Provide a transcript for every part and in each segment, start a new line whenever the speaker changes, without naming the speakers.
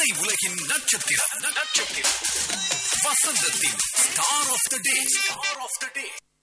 திரை உலகின் நட்சத்திரம் நட்சத்திரம் வசந்தத்தின் star of the day star of the day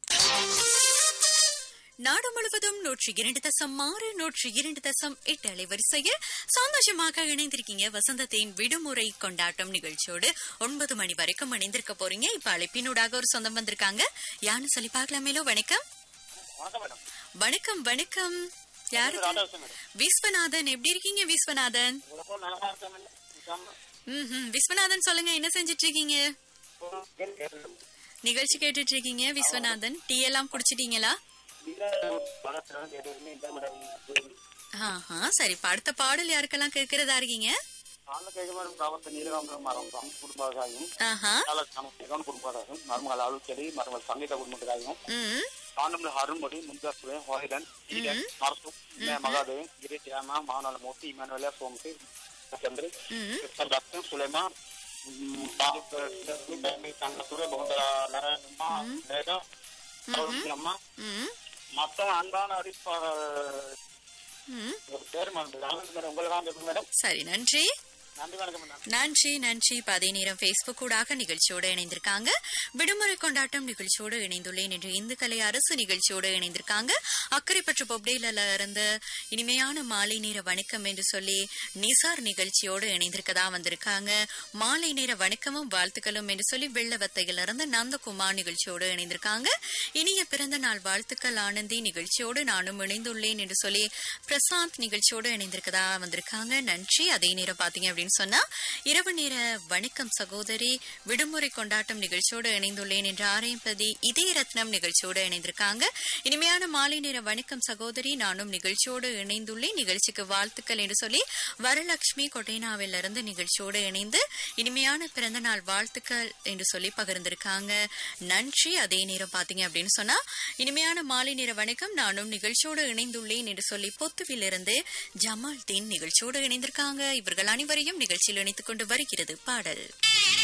நாடு முழுவதும் நூற்றி இரண்டு தசம் ஆறு நூற்றி இரண்டு தசம் எட்டு அலைவரிசையில் சந்தோஷமாக இணைந்திருக்கீங்க வசந்தத்தின் விடுமுறை கொண்டாட்டம் நிகழ்ச்சியோடு ஒன்பது மணி வரைக்கும் இணைந்திருக்க போறீங்க இப்ப அழைப்பினூடாக ஒரு சொந்தம் வந்திருக்காங்க யான்னு சொல்லி பார்க்கலாமேலோ வணக்கம்
வணக்கம் மேடம்
வணக்கம் வணக்கம் யாரு
ராதாகிருஷ்ணன் மேடம்
விஸ்வநாதன் எப்படி இருக்கீங்க விஸ்வநாதன்
உங்களுக்கும் நலமா இருக்கேன் மேடம் நிஜாமா?
ம் விஸ்வநாதன் சொல்லுங்க என்ன செஞ்சிட்டு இருக்கீங்க
கேள்வி கேட்கணும்.
நிகழ்ச்சி கேட்டுட்டு இருக்கீங்க விஸ்வநாதன் டீ எல்லாம் குடிச்சிட்டீங்களா
நீங்க வளர்த்துறேன் கேட்டதுமே இதான் மேடம்
ஆஹா சரி இப்ப அடுத்த பாடல் யாருக்கெல்லாம் கேட்கறதா இருக்கீங்க
நாலு கேட்க மேடம் காவத்த நீலகாம்பரம் மரம் குடும்பதாகவும்
ஆஹா
நாலு சமஸ்திகம் குடும்பதாகவும் மருமகள் அழுச்செடி மருமகள் சங்கீத குடும்பத்தாகவும்
ம்
காண்டம்ல அருண்மொழி முந்தாசுவே ஹோய்டன் ஈடன் மரசு மகாதேவன் கிரி தியானா மாநாள் மூர்த்தி இமானுவேலா சோமசி ಚಂದ್ರ
ம்
ಡಾಕ್ಟರ್ ಸುಲೇಮಾನ್ ಸಂಗಸುರ ಬಹುದರ ನರಮ್ಮ அம்மா
ம்
மத்த அன்பான அடிப்ப
ம்
ஒரு பேர் மேடம் உங்களுக்கு எப்படி மேடம்
சரி நன்றி
நன்றி வணக்கம் மேடம்
நன்றி நன்றி இப்ப அதே நேரம் பேஸ்புக் ஊடாக நிகழ்ச்சியோடு இணைந்திருக்காங்க விடுமுறை கொண்டாட்டம் நிகழ்ச்சியோடு இணைந்துள்ளேன் என்று இந்து கலை அரசு நிகழ்ச்சியோடு இணைந்திருக்காங்க அக்கறைப்பற்று பொப்டேல இருந்த இனிமையான மாலை நேர வணக்கம் என்று சொல்லி நிசார் நிகழ்ச்சியோடு இணைந்திருக்கதா வந்திருக்காங்க மாலை நேர வணக்கமும் வாழ்த்துக்களும் என்று சொல்லி வெள்ளவத்தையில இருந்து நந்தகுமார் நிகழ்ச்சியோடு இணைந்திருக்காங்க இனிய பிறந்த நாள் வாழ்த்துக்கள் ஆனந்தி நிகழ்ச்சியோடு நானும் இணைந்துள்ளேன் என்று சொல்லி பிரசாந்த் நிகழ்ச்சியோடு இணைந்திருக்கதா வந்திருக்காங்க நன்றி அதே நேரம் பாத்தீங்க அப்படின்னு சொன்னா இரவு நேர வணக்கம் சகோதரி விடுமுறை கொண்டாட்டம் நிகழ்ச்சியோடு இணைந்துள்ளேன் என்று ஆரையம்பதி இதய ரத்னம் நிகழ்ச்சியோடு இணைந்திருக்காங்க இனிமையான மாலை நேர வணக்கம் சகோதரி நானும் நிகழ்ச்சியோடு இணைந்துள்ளேன் நிகழ்ச்சிக்கு வாழ்த்துக்கள் என்று சொல்லி வரலட்சுமி கொட்டைனாவில இருந்து நிகழ்ச்சியோடு இணைந்து இனிமையான பிறந்த நாள் வாழ்த்துக்கள் என்று சொல்லி பகிர்ந்திருக்காங்க நன்றி அதே நேரம் பாத்தீங்க அப்படின்னு சொன்னா இனிமையான மாலை நேர வணக்கம் நானும் நிகழ்ச்சியோடு இணைந்துள்ளேன் என்று சொல்லி பொத்துவிலிருந்து ஜமால் தீன் நிகழ்ச்சியோடு இணைந்திருக்காங்க இவர்கள் அனைவரையும் நிகழ்ச்சியில் இணைத்துக் கொண்டு வருகிறது பாடல்